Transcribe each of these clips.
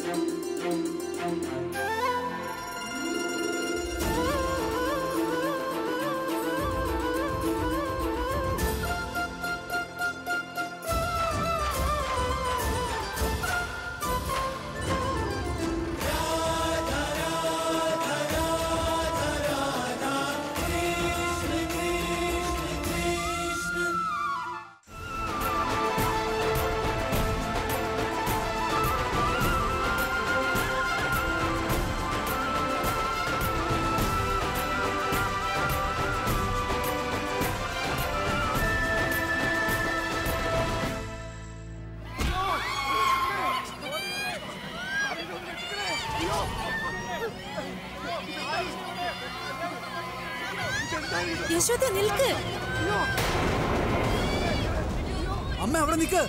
യശോദ നിൽക്ക് അമ്മ അവിടെ നിൽക്ക്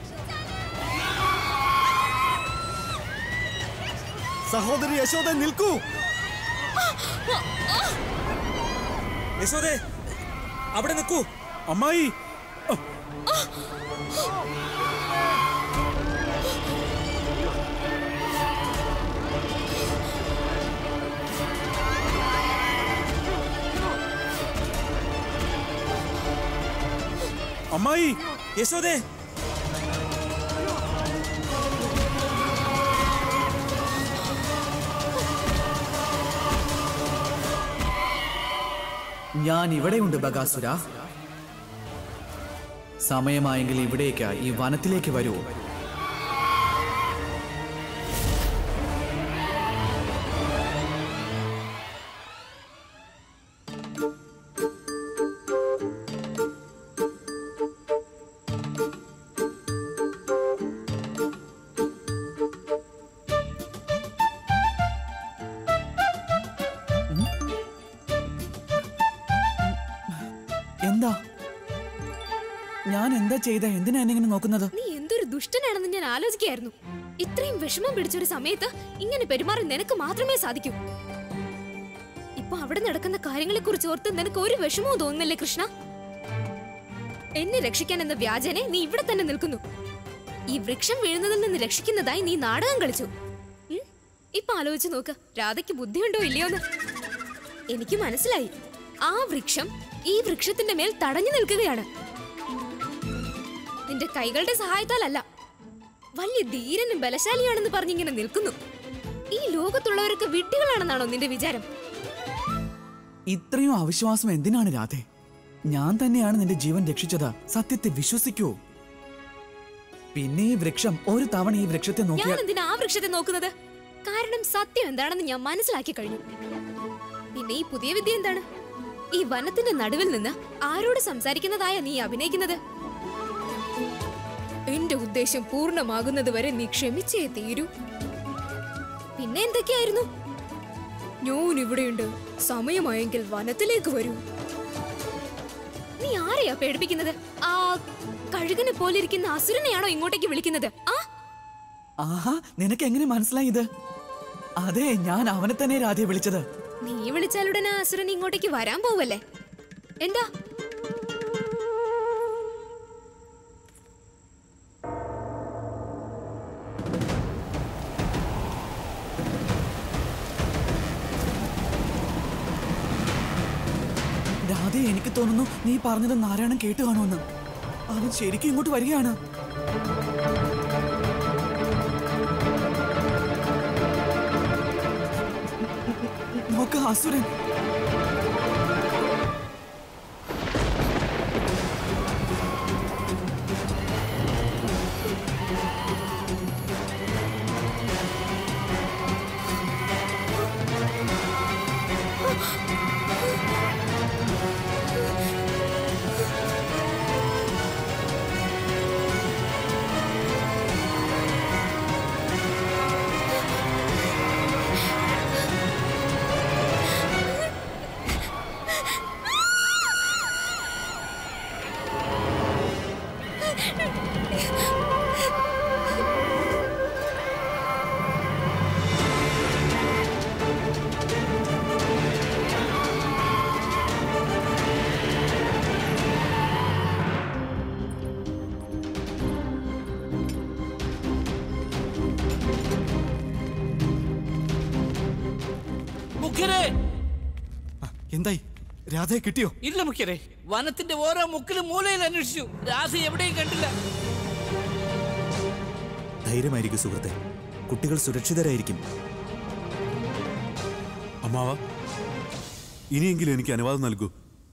സഹോദരി യശോദ നിൽക്കൂ യശോദേ അവിടെ നിൽക്കൂ അമ്മായി അമ്മായി യശോദേ ഞാൻ ഇവിടെയുണ്ട് ബഗാസുര സമയമായെങ്കിൽ ഇവിടേക്ക് ഈ വനത്തിലേക്ക് വരൂ എന്താ ഞാൻ എന്താ ചെയ്ത എന്തിനാ എന്നെ ഇങ്ങനെ നോക്കുന്നത് നീ എന്തൊരു ദുഷ്ടനാണെന്ന് ഞാൻ ആലോചിക്കായിരുന്നു ഇത്രയും വിഷമം പിടിച്ചൊരു സമയത്ത് ഇങ്ങനെ പെരുമാറി നിനക്ക് മാത്രമേ സാധിക്കൂ ഇപ്പൊ അവിടെ നടക്കുന്ന കാര്യങ്ങളെ കുറിച്ച് ഓർത്ത് നിനക്ക് ഒരു വിഷമവും തോന്നുന്നില്ലേ കൃഷ്ണ എന്നെ രക്ഷിക്കാൻ എന്ന വ്യാജനെ നീ ഇവിടെ തന്നെ നിൽക്കുന്നു ഈ വൃക്ഷം വീഴുന്നതിൽ നിന്ന് രക്ഷിക്കുന്നതായി നീ നാടകം കളിച്ചു ഉം? ഇപ്പൊ ആലോചിച്ച് നോക്ക് രാധയ്ക്ക് ബുദ്ധിയുണ്ടോ ഇല്ലയോന്ന് എനിക്ക് മനസ്സിലായി ആ വൃക്ഷം ഈ വൃക്ഷത്തിന്റെ മേൽ തടഞ്ഞു നിൽക്കുകയാണ് നിന്റെ കൈകളുടെ സഹായത്താലല്ല വലിയ ധീരനും ബലശാലിയാണെന്ന് പറഞ്ഞിങ്ങനെ നിൽക്കുന്നു ഈ ലോകത്തുള്ളവരൊക്കെ വിഡ്ഢികളാണെന്നാണോ നിന്റെ വിചാരം ഇത്രയും അവിശ്വാസം എന്തിനാണ് രാധേ ഞാൻ തന്നെയാണ് നിന്റെ ജീവൻ രക്ഷിച്ചത് സത്യത്തെ വിശ്വസിക്കൂ പിന്നെ ഈ വൃക്ഷം ഒരു തവണ ഈ വൃക്ഷത്തെ ഞാൻ നോക്കിയാൽ എന്തിനാ ആ വൃക്ഷത്തെ നോക്കുന്നത് കാരണം സത്യം എന്താണെന്ന് ഞാൻ മനസ്സിലാക്കി കഴിഞ്ഞു പിന്നെ ഈ പുതിയ വിദ്യ എന്താണ് ഈ വനത്തിന്റെ നടുവിൽ നിന്ന് ആരോട് സംസാരിക്കുന്നതായ നീ അഭിനയിക്കുന്നത് എന്റെ ഉദ്ദേശം പൂർണ്ണമാകുന്നത് വരെ നീ ക്ഷമിച്ചേ തീരൂ പിന്നെ എന്തൊക്കെയായിരുന്നു ഞാൻ ഇവിടെയുണ്ട് സമയമായെങ്കിൽ വനത്തിലേക്ക് വരൂ നീ ആരെയാ പേടിപ്പിക്കുന്നത് ആ കഴുകനെ പോലെ ഇരിക്കുന്ന അസുരനെയാണോ ഇങ്ങോട്ടേക്ക് വിളിക്കുന്നത് ആ ആഹാ നിനക്ക് എങ്ങനെ മനസ്സിലായി ഇത് അതെ ഞാൻ അവനെ തന്നെ രാധയെ വിളിച്ചത് നീ വിളിച്ചാലുടനെ ആ അസുരൻ ഇങ്ങോട്ടേക്ക് വരാൻ പോവല്ലേ എന്താ രാധെ എനിക്ക് തോന്നുന്നു നീ പറഞ്ഞത് നാരായണൻ കേട്ട് കാണുമെന്ന് അവൻ ശരിക്കും ഇങ്ങോട്ട് വരികയാണ് നോക്ക അസുരൻ മുഖ്യരെ എന്തായി രാധയെ കിട്ടിയോ ഇല്ല മുഖ്യരെ വനത്തിന്റെ ഓരോ മുക്കിലും മൂലയിൽ അന്വേഷിച്ചു രാധ എവിടെയും കണ്ടില്ല ധൈര്യമായിരിക്കും സുഹൃത്തെ കുട്ടികൾ സുരക്ഷിതരായിരിക്കും അമ്മാവ ഇനിയെങ്കിലും എനിക്ക് അനുവാദം നൽകൂ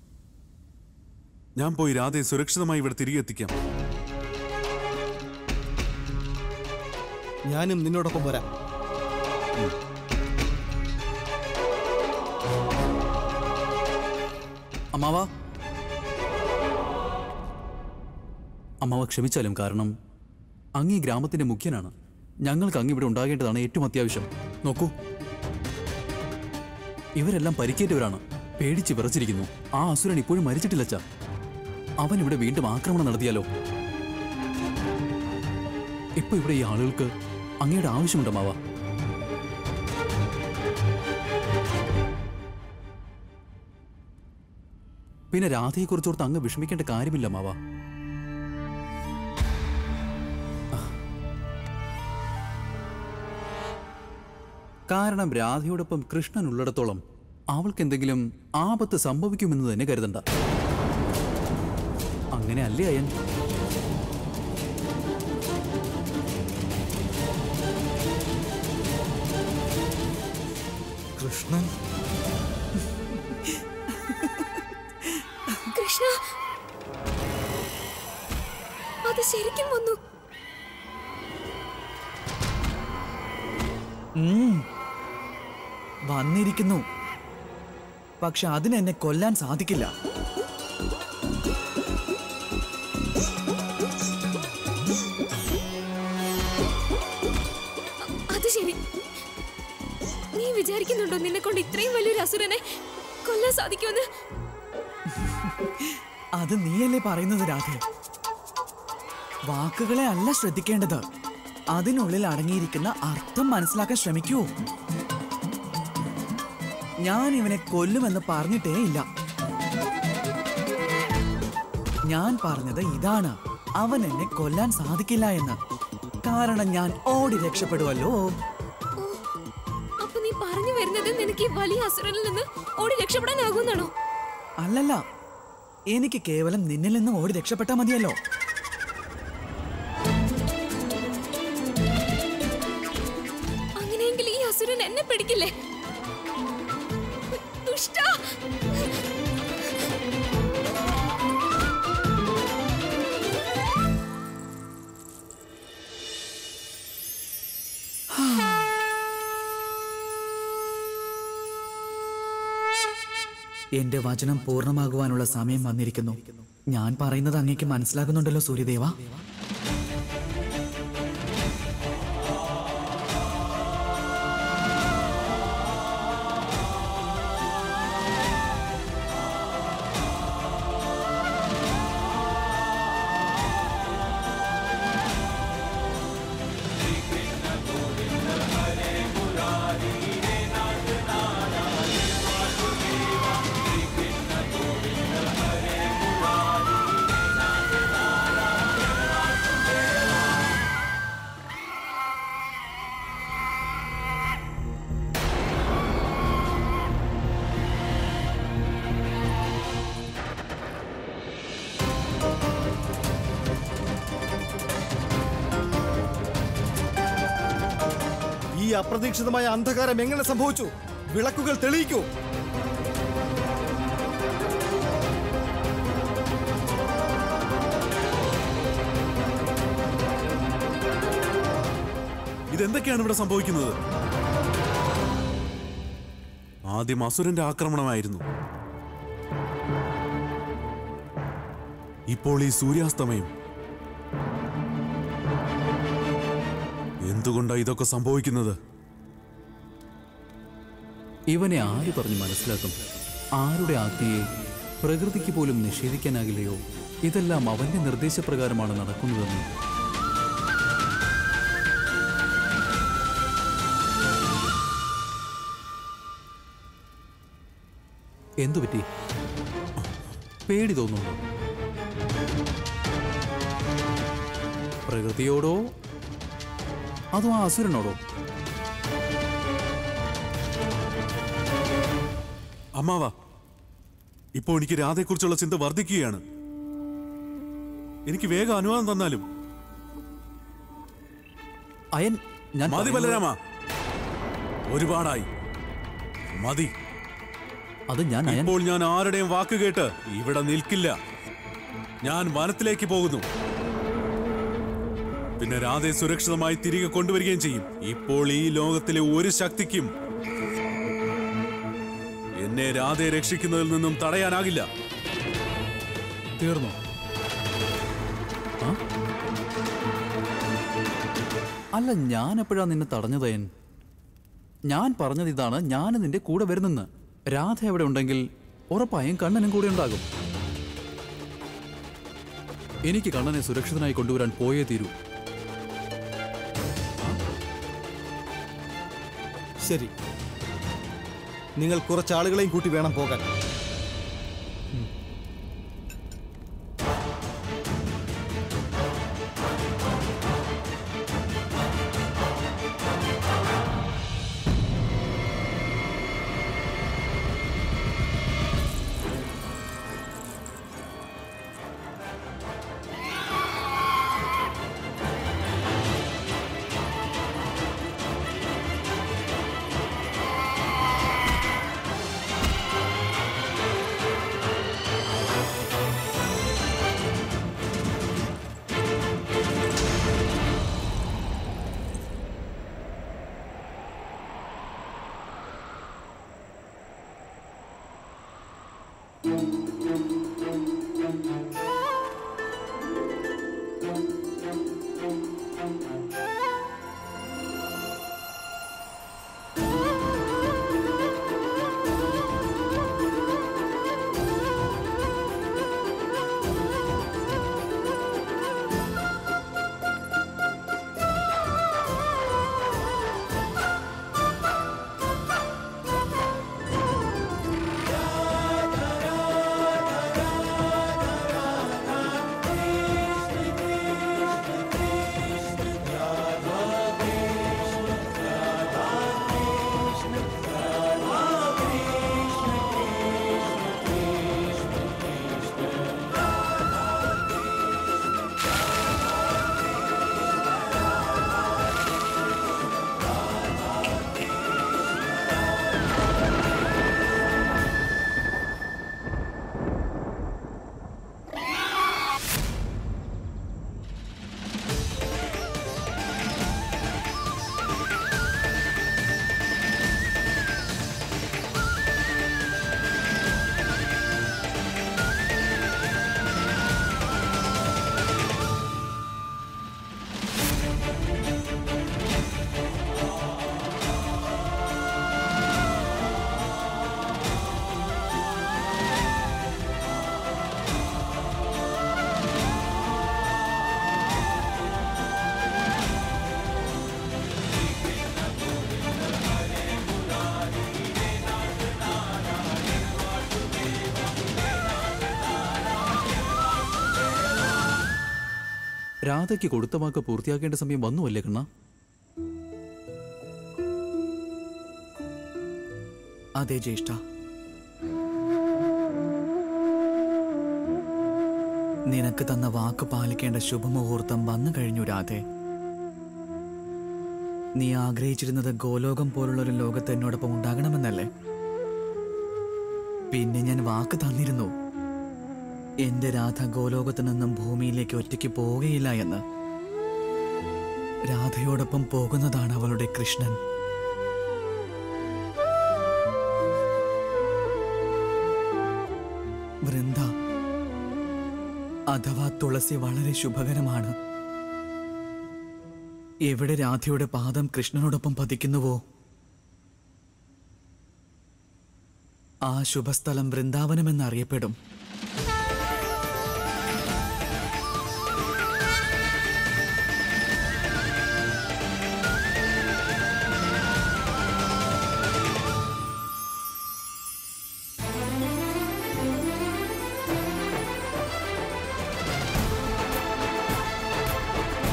ഞാൻ പോയി രാധയെ സുരക്ഷിതമായി ഇവിടെ തിരികെ എത്തിക്കാം ഞാനും നിന്നോടൊപ്പം വരാം അമ്മാവ അമ്മാവ ക്ഷമിച്ചാലും കാരണം അങ്ങ് ഈ ഗ്രാമത്തിന്റെ മുഖ്യനാണ് ഞങ്ങൾക്ക് അങ്ങ് ഇവിടെ ഉണ്ടാകേണ്ടതാണ് ഏറ്റവും അത്യാവശ്യം നോക്കൂ ഇവരെല്ലാം പരിക്കേറ്റവരാണ് പേടിച്ച് വിറച്ചിരിക്കുന്നു ആ അസുരൻ ഇപ്പോഴും മരിച്ചിട്ടില്ല അച്ഛാ അവൻ ഇവിടെ വീണ്ടും ആക്രമണം നടത്തിയാലോ ഇപ്പൊ ഇവിടെ ഈ ആളുകൾക്ക് അങ്ങയുടെ ആവശ്യമുണ്ട് അമ്മാവ പിന്നെ രാധയെക്കുറിച്ചോർത്ത് അങ്ങ് വിഷമിക്കേണ്ട കാര്യമില്ല മാവ കാരണം രാധയോടൊപ്പം കൃഷ്ണൻ ഉള്ളിടത്തോളം അവൾക്ക് എന്തെങ്കിലും ആപത്ത് സംഭവിക്കുമെന്ന് തന്നെ കരുതണ്ട അങ്ങനെ അല്ലേ അയൻ കൃഷ്ണൻ കൃഷ്ണ അത് ശരിക്കും വന്നു വന്നിരിക്കുന്നു പക്ഷെ അതിന് എന്നെ കൊല്ലാൻ സാധിക്കില്ല അത് ശരി നീ വിചാരിക്കുന്നുണ്ടോ നിന്നെ കൊണ്ട് ഇത്രയും വലിയൊരു അസുരനെ കൊല്ലാൻ സാധിക്കുമെന്ന് അത് നീയല്ലേ പറയുന്നത് രാധേ വാക്കുകളെ അല്ല ശ്രദ്ധിക്കേണ്ടത് അതിനുള്ളിൽ അടങ്ങിയിരിക്കുന്ന അർത്ഥം മനസ്സിലാക്കാൻ ശ്രമിക്കൂ ഞാൻ ഇവനെ കൊല്ലുമെന്ന് പറഞ്ഞിട്ടേ ഇല്ല ഞാൻ പറഞ്ഞത് ഇതാണ് അവൻ എന്നെ കൊല്ലാൻ സാധിക്കില്ല എന്ന് കാരണം ഞാൻ ഓടി രക്ഷപ്പെടുവല്ലോ ഓ അപ്പൊ നീ പറഞ്ഞു വരുന്നത് നിനക്ക് ഈ വലിയ അസുരനിൽ നിന്ന് ഓടി രക്ഷപ്പെടാനാകുമെന്നാണോ അല്ലല്ല എനിക്ക് കേവലം നിന്നിൽ നിന്ന് ഓടി രക്ഷപ്പെട്ടാൽ മതിയല്ലോ അങ്ങനെയെങ്കിൽ ഈ അസുരൻ എന്നെ പിടിക്കില്ലേ ദുഷ്ട എന്റെ വചനം പൂർണ്ണമാകുവാനുള്ള സമയം വന്നിരിക്കുന്നു ഞാൻ പറയുന്നത് അങ്ങേക്ക് മനസ്സിലാകുന്നുണ്ടല്ലോ സൂര്യദേവ ഈ അപ്രതീക്ഷിതമായ അന്ധകാരം എങ്ങനെ സംഭവിച്ചു വിളക്കുകൾ തെളിയിക്കൂ ഇതെന്തൊക്കെയാണ് ഇവിടെ സംഭവിക്കുന്നത് ആദ്യം അസുരന്റെ ആക്രമണമായിരുന്നു ഇപ്പോൾ ഈ സൂര്യാസ്തമയം എന്തുകൊണ്ടാ ഇതൊക്കെ സംഭവിക്കുന്നത് ഇവനെ ആര് പറഞ്ഞു മനസ്സിലാക്കും ആരുടെ ആജ്ഞയെ പ്രകൃതിക്ക് പോലും നിഷേധിക്കാനാകില്ലയോ ഇതെല്ലാം അവന്റെ നിർദ്ദേശപ്രകാരമാണ് നടക്കുന്നതെന്ന് എന്തു പറ്റി പേടി തോന്നുന്നു പ്രകൃതിയോടോ അതോ ആ അസുരനോടോ അമ്മാവ ഇപ്പോൾ എനിക്ക് രാധയെക്കുറിച്ചുള്ള ചിന്ത വർദ്ധിക്കുകയാണ് എനിക്ക് വേഗം അനുവാദം തന്നാലും അയൻ ഞാൻ മതി പറയുന്നത്- ബലരാമ ഒരുപാടായി മതി അത് ഞാൻ അയൻ ഇപ്പോൾ ഞാൻ ആരുടെയും വാക്ക് കേട്ട് ഇവിടെ നിൽക്കില്ല ഞാൻ വനത്തിലേക്ക് പോകുന്നു പിന്നെ രാധയെ സുരക്ഷിതമായി തിരികെ കൊണ്ടുവരികയും ചെയ്യും ഇപ്പോൾ ഈ ലോകത്തിലെ ഒരു ശക്തിക്കും എന്നെ രാധയെ രക്ഷിക്കുന്നതിൽ നിന്നും തടയാനാകില്ല തീർന്നു ആ? അല്ല ഞാൻ എപ്പോഴാ നിന്നെ തടഞ്ഞത് അയൻ ഞാൻ പറഞ്ഞത് ഇതാണ് ഞാൻ നിന്റെ കൂടെ വരുന്നെന്ന് രാധ എവിടെ ഉണ്ടെങ്കിൽ ഉറപ്പായും കണ്ണനും കൂടെ ഉണ്ടാകും എനിക്ക് കണ്ണനെ സുരക്ഷിതനായി കൊണ്ടുവരാൻ പോയേ തീരൂ ശരി നിങ്ങൾ കുറച്ച് ആളുകളെയും കൂട്ടി വേണം പോകാൻ രാധയ്ക്ക് കൊടുത്ത വാക്ക് പൂർത്തിയാക്കേണ്ട സമയം വന്നു അല്ലേ കണ്ണ അതെ ജ്യേഷ്ഠ നിനക്ക് തന്ന വാക്ക് പാലിക്കേണ്ട ശുഭമുഹൂർത്തം വന്നു കഴിഞ്ഞു രാധേ നീ ആഗ്രഹിച്ചിരുന്നത് ഗോലോകം പോലുള്ള ഒരു ലോകത്ത് എന്നോടൊപ്പം ഉണ്ടാകണമെന്നല്ലേ പിന്നെ ഞാൻ വാക്ക് തന്നിരുന്നു എന്റെ രാധ ഗോലോകത്ത് നിന്നും ഭൂമിയിലേക്ക് ഒറ്റയ്ക്ക് പോവുകയില്ല എന്ന് രാധയോടൊപ്പം പോകുന്നതാണ് അവളുടെ കൃഷ്ണൻ വൃന്ദ അഥവാ തുളസി വളരെ ശുഭകരമാണ് എവിടെ രാധയുടെ പാദം കൃഷ്ണനോടൊപ്പം പതിക്കുന്നുവോ ആ ശുഭസ്ഥലം വൃന്ദാവനമെന്നറിയപ്പെടും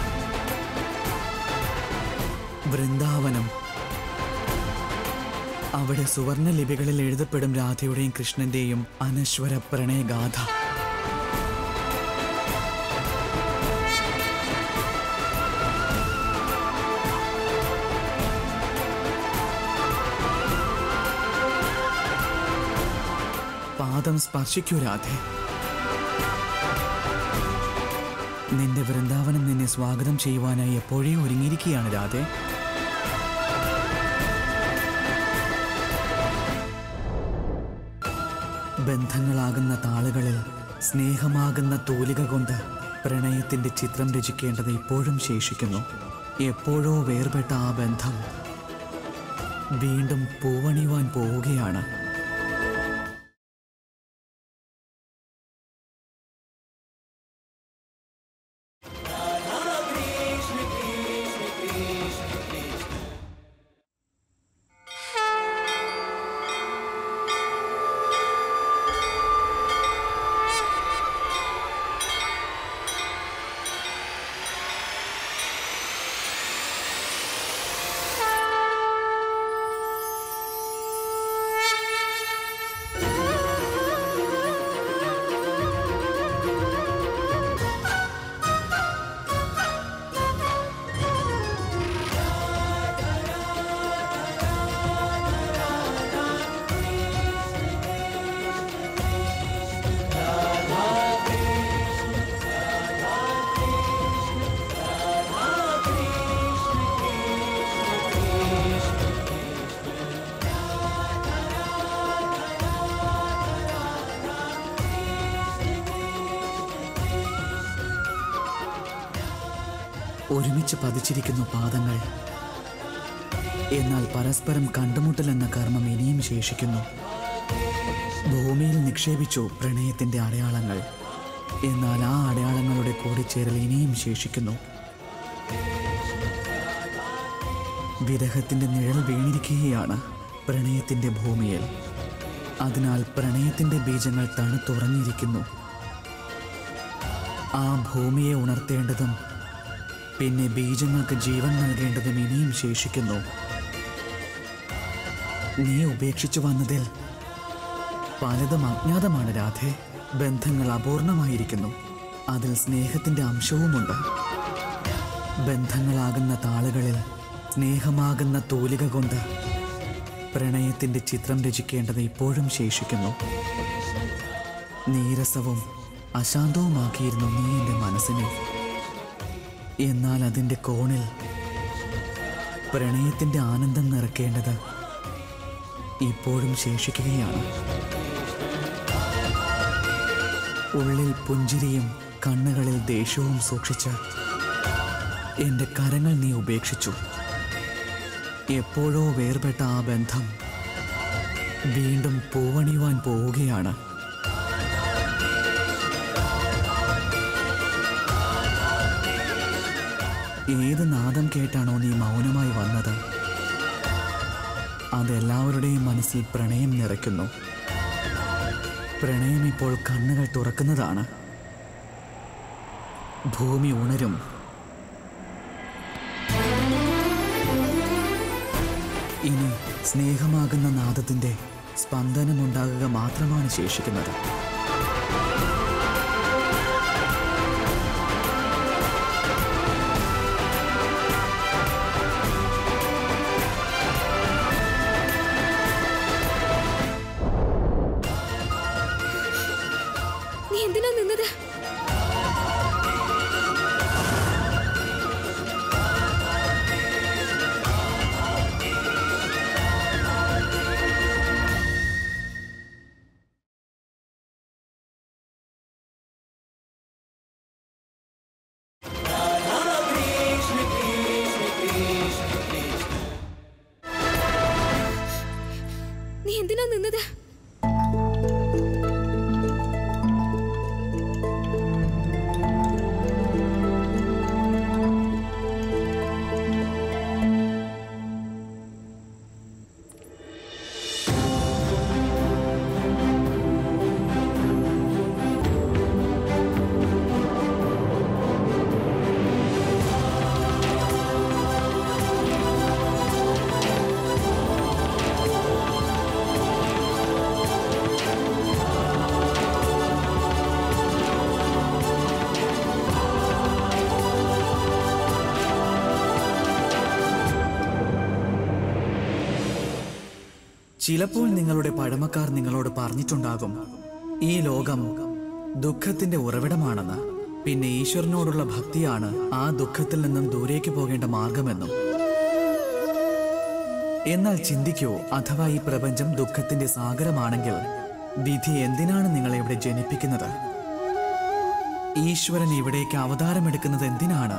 വൃന്ദാവനം അവിടെ സുവർണ ലിപികളിൽ എഴുതപ്പെടും രാധയുടെയും കൃഷ്ണന്റെയും അനശ്വര പ്രണയഗാഥ പാദം സ്പർശിക്കൂ രാധേ നിന്റെ വൃന്ദാവനം നിന്നെ സ്വാഗതം ചെയ്യുവാനായി എപ്പോഴേ ഒരുങ്ങിയിരിക്കുകയാണ് രാധേ ബന്ധങ്ങളാകുന്ന താളുകളിൽ സ്നേഹമാകുന്ന തൂലിക കൊണ്ട് പ്രണയത്തിന്റെ ചിത്രം രചിക്കേണ്ടത് ഇപ്പോഴും ശേഷിക്കുന്നു എപ്പോഴോ വേർപെട്ട ആ ബന്ധം വീണ്ടും പൂവണിയുവാൻ പോവുകയാണ് ഒരുമിച്ച് പതിച്ചിരിക്കുന്നു പാദങ്ങൾ എന്നാൽ പരസ്പരം കണ്ടുമുട്ടൽ എന്ന കർമ്മം ഇനിയും ശേഷിക്കുന്നു ഭൂമിയിൽ നിക്ഷേപിച്ചു പ്രണയത്തിന്റെ അടയാളങ്ങൾ എന്നാൽ ആ അടയാളങ്ങളുടെ കൂടിച്ചേരൽ ഇനിയും ശേഷിക്കുന്നു വിരഹത്തിന്റെ നിഴൽ വീണിരിക്കുകയാണ് പ്രണയത്തിന്റെ ഭൂമിയിൽ അതിനാൽ പ്രണയത്തിന്റെ ബീജങ്ങൾ തണുത്തുറഞ്ഞിരിക്കുന്നു ആ ഭൂമിയെ ഉണർത്തേണ്ടതും പിന്നെ ബീജങ്ങൾക്ക് ജീവൻ നൽകേണ്ടതും ഇനിയും ശേഷിക്കുന്നു നീ ഉപേക്ഷിച്ചു വന്നതിൽ പലതും അജ്ഞാതമാണ് രാധേ ബന്ധങ്ങൾ അപൂർണമായിരിക്കുന്നു അതിൽ സ്നേഹത്തിന്റെ അംശവുമുണ്ട് ബന്ധങ്ങളാകുന്ന താളുകളിൽ സ്നേഹമാകുന്ന തൂലിക കൊണ്ട് പ്രണയത്തിന്റെ ചിത്രം രചിക്കേണ്ടത് ഇപ്പോഴും ശേഷിക്കുന്നു നീരസവും അശാന്തവുമാക്കിയിരുന്നു നീ എൻ്റെ മനസ്സിനെ എന്നാൽ അതിൻ്റെ കോണിൽ പ്രണയത്തിന്റെ ആനന്ദം നിറക്കേണ്ടത് ഇപ്പോഴും ശേഷിക്കുകയാണ് ഉള്ളിൽ പുഞ്ചിരിയും കണ്ണുകളിൽ ദേഷ്യവും സൂക്ഷിച്ച് എൻ്റെ കരങ്ങൾ നീ ഉപേക്ഷിച്ചു എപ്പോഴോ വേർപെട്ട ആ ബന്ധം വീണ്ടും പൂവണിയുവാൻ പോവുകയാണ് ഏത് നാദം കേട്ടാണോ നീ മൗനമായി വന്നത് അതെല്ലാവരുടെയും മനസ്സിൽ പ്രണയം നിറയ്ക്കുന്നു പ്രണയം ഇപ്പോൾ കണ്ണുകൾ തുറക്കുന്നതാണ് ഭൂമി ഉണരും ഇനി സ്നേഹമാകുന്ന നാദത്തിന്റെ സ്പന്ദനമുണ്ടാകുക മാത്രമാണ് ശേഷിക്കുന്നത് നീ എന്തിനാ നിന്നത് നീ എന്തിനാ നിന്നത് ആ ചിലപ്പോൾ നിങ്ങളുടെ പഴമക്കാർ നിങ്ങളോട് പറഞ്ഞിട്ടുണ്ടാകും ഈ ലോകം ദുഃഖത്തിന്റെ ഉറവിടമാണെന്ന് പിന്നെ ഈശ്വരനോടുള്ള ഭക്തിയാണ് ആ ദുഃഖത്തിൽ നിന്നും ദൂരേക്ക് പോകേണ്ട മാർഗമെന്നും എന്നാൽ ചിന്തിക്കൂ അഥവാ ഈ പ്രപഞ്ചം ദുഃഖത്തിന്റെ സാഗരമാണെങ്കിൽ വിധി എന്തിനാണ് നിങ്ങളെ ഇവിടെ ജനിപ്പിക്കുന്നത് ഈശ്വരൻ ഇവിടേക്ക് അവതാരമെടുക്കുന്നത് എന്തിനാണ്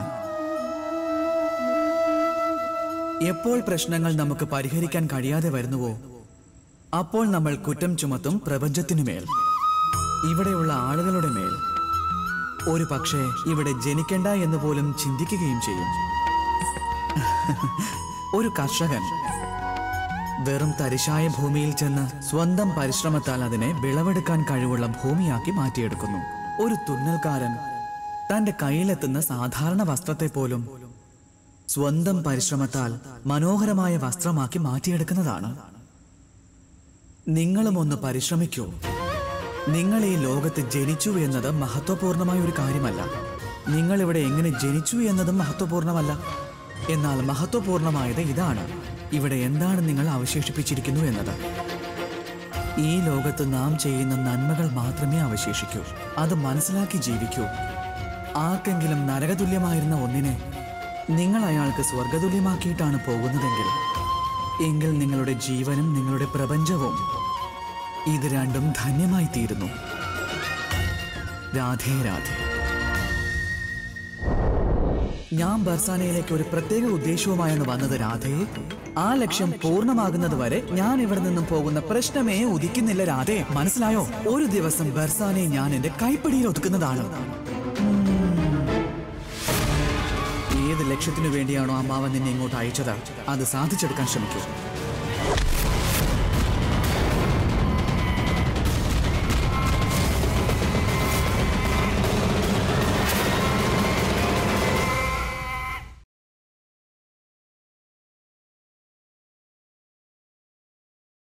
എപ്പോൾ പ്രശ്നങ്ങൾ നമുക്ക് പരിഹരിക്കാൻ കഴിയാതെ വരുന്നുവോ അപ്പോൾ നമ്മൾ കുറ്റം ചുമത്തും പ്രപഞ്ചത്തിനുമേൽ ഇവിടെയുള്ള ആളുകളുടെ മേൽ ഒരു പക്ഷേ ഇവിടെ ജനിക്കണ്ട എന്ന് പോലും ചിന്തിക്കുകയും ചെയ്യും ഒരു കർഷകൻ വെറും തരിശായ ഭൂമിയിൽ ചെന്ന് സ്വന്തം പരിശ്രമത്താൽ അതിനെ വിളവെടുക്കാൻ കഴിവുള്ള ഭൂമിയാക്കി മാറ്റിയെടുക്കുന്നു ഒരു തുന്നൽക്കാരൻ തന്റെ കയ്യിലെത്തുന്ന സാധാരണ വസ്ത്രത്തെ പോലും സ്വന്തം പരിശ്രമത്താൽ മനോഹരമായ വസ്ത്രമാക്കി മാറ്റിയെടുക്കുന്നതാണ് നിങ്ങളും ഒന്ന് പരിശ്രമിക്കൂ നിങ്ങൾ ഈ ലോകത്ത് ജനിച്ചു എന്നത് മഹത്വപൂർണമായ ഒരു കാര്യമല്ല നിങ്ങൾ ഇവിടെ എങ്ങനെ ജനിച്ചു എന്നതും മഹത്വപൂർണമല്ല എന്നാൽ മഹത്വപൂർണമായത് ഇതാണ് ഇവിടെ എന്താണ് നിങ്ങൾ അവശേഷിപ്പിച്ചിരിക്കുന്നു എന്നത് ഈ ലോകത്ത് നാം ചെയ്യുന്ന നന്മകൾ മാത്രമേ അവശേഷിക്കൂ അത് മനസ്സിലാക്കി ജീവിക്കൂ ആർക്കെങ്കിലും നരകതുല്യമായിരുന്ന ഒന്നിനെ നിങ്ങൾ അയാൾക്ക് സ്വർഗതുല്യമാക്കിയിട്ടാണ് പോകുന്നതെങ്കിൽ എങ്കിൽ നിങ്ങളുടെ ജീവനും നിങ്ങളുടെ പ്രപഞ്ചവും ഇത് രണ്ടും ധന്യമായി തീരുന്നു രാധേ രാധേ ഞാൻ ബർസാനയിലേക്ക് ഒരു പ്രത്യേക ഉദ്ദേശവുമായാണ് വന്നത് രാധയെ ആ ലക്ഷ്യം പൂർണ്ണമാകുന്നത് വരെ ഞാൻ ഇവിടെ നിന്നും പോകുന്ന പ്രശ്നമേ ഉദിക്കുന്നില്ല രാധേ മനസ്സിലായോ ഒരു ദിവസം ബർസാനെ ഞാൻ എന്റെ കൈപ്പിടിയിൽ ഒതുക്കുന്നതാണ് ഉം. ഏത് ലക്ഷ്യത്തിനു വേണ്ടിയാണോ അമ്മാവൻ നിന്നെ ഇങ്ങോട്ട് അയച്ചത് അത് സാധിച്ചെടുക്കാൻ ശ്രമിക്കൂ